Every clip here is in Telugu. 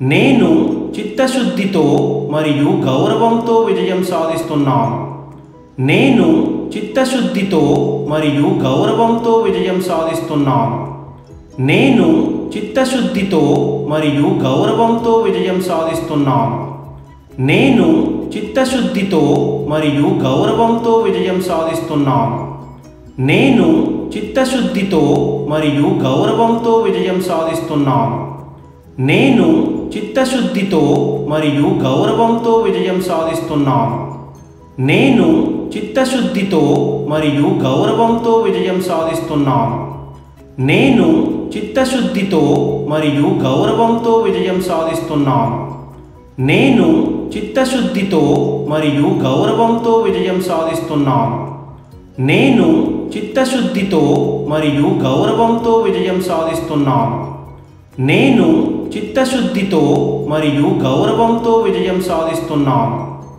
నేను చిత్తశుద్ధితో మరియు గౌరవంతో విజయం సాధిస్తున్నాను నేను చిత్తశుద్ధితో మరియు గౌరవంతో విజయం సాధిస్తున్నాను నేను చిత్తశుద్ధితో మరియు గౌరవంతో విజయం సాధిస్తున్నాను నేను చిత్తశుద్ధితో మరియు గౌరవంతో విజయం సాధిస్తున్నాను నేను చిత్తశుద్ధితో మరియు గౌరవంతో విజయం సాధిస్తున్నాను నేను చిత్తశుద్ధితో మరియు గౌరవంతో విజయం సాధిస్తున్నాను నేను చిత్తశుద్ధితో మరియు గౌరవంతో విజయం సాధిస్తున్నాను నేను చిత్తశుద్ధితో మరియు గౌరవంతో విజయం సాధిస్తున్నాను నేను చిత్తశుద్ధితో మరియు గౌరవంతో విజయం సాధిస్తున్నాను నేను చిత్తశుద్ధితో మరియు గౌరవంతో విజయం సాధిస్తున్నాను నేను చిత్తశుద్ధితో మరియు గౌరవంతో విజయం సాధిస్తున్నాను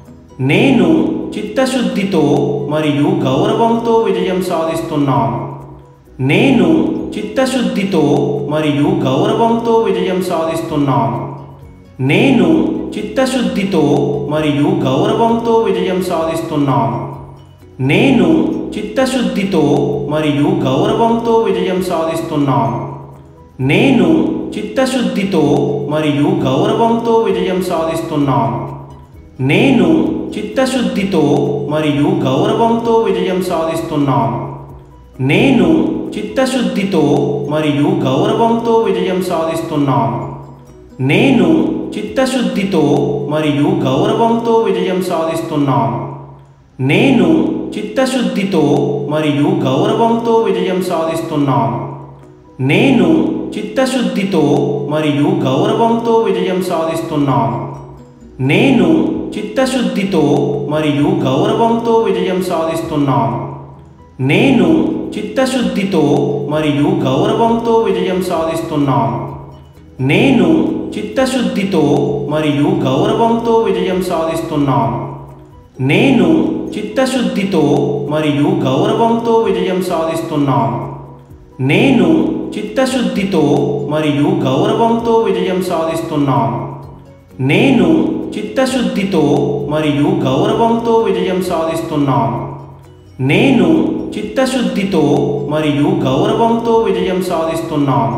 నేను చిత్తశుద్ధితో మరియు గౌరవంతో విజయం సాధిస్తున్నాను నేను చిత్తశుద్ధితో మరియు గౌరవంతో విజయం సాధిస్తున్నాను నేను చిత్తశుద్ధితో మరియు గౌరవంతో విజయం సాధిస్తున్నాను నేను చిత్తశుద్ధితో మరియు గౌరవంతో విజయం సాధిస్తున్నాను నేను చిత్తశుద్ధితో మరియు గౌరవంతో విజయం సాధిస్తున్నాను నేను చిత్తశుద్ధితో మరియు గౌరవంతో విజయం సాధిస్తున్నాను నేను చిత్తశుద్ధితో మరియు గౌరవంతో విజయం సాధిస్తున్నాను నేను చిత్తశుద్ధితో మరియు గౌరవంతో విజయం సాధిస్తున్నాను నేను చిత్తశుద్ధితో మరియు గౌరవంతో విజయం సాధిస్తున్నాను నేను చిత్తశుద్ధితో మరియు గౌరవంతో విజయం సాధిస్తున్నాను నేను చిత్తశుద్ధితో మరియు గౌరవంతో విజయం సాధిస్తున్నాను నేను చిత్తశుద్ధితో మరియు గౌరవంతో విజయం సాధిస్తున్నాను నేను చిత్తశుద్ధితో మరియు గౌరవంతో విజయం సాధిస్తున్నాను నేను చిత్తశుద్ధితో మరియు గౌరవంతో విజయం సాధిస్తున్నాను నేను చిత్తశుద్ధితో మరియు గౌరవంతో విజయం సాధిస్తున్నాను నేను చిత్తశుద్ధితో మరియు గౌరవంతో విజయం సాధిస్తున్నాను నేను చిత్తశుద్ధితో మరియు గౌరవంతో విజయం సాధిస్తున్నాను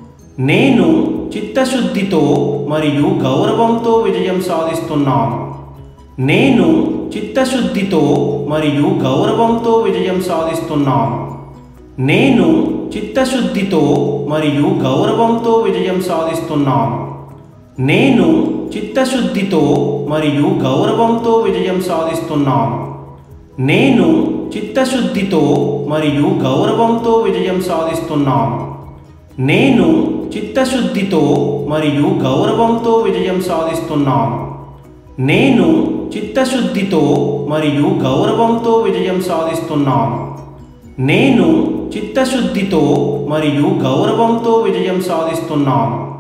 నేను చిత్తశుద్ధితో మరియు గౌరవంతో విజయం సాధిస్తున్నాను నేను చిత్తశుద్ధితో మరియు గౌరవంతో విజయం సాధిస్తున్నాను నేను చిత్తశుద్ధితో మరియు గౌరవంతో విజయం సాధిస్తున్నాను నేను చిత్తశుద్ధితో మరియు గౌరవంతో విజయం సాధిస్తున్నాను నేను చిత్తశుద్ధితో మరియు గౌరవంతో విజయం సాధిస్తున్నాను నేను చిత్తశుద్ధితో మరియు గౌరవంతో విజయం సాధిస్తున్నాను నేను చిత్తశుద్ధితో మరియు గౌరవంతో విజయం సాధిస్తున్నాను నేను చిత్తశుద్ధితో మరియు గౌరవంతో విజయం సాధిస్తున్నాను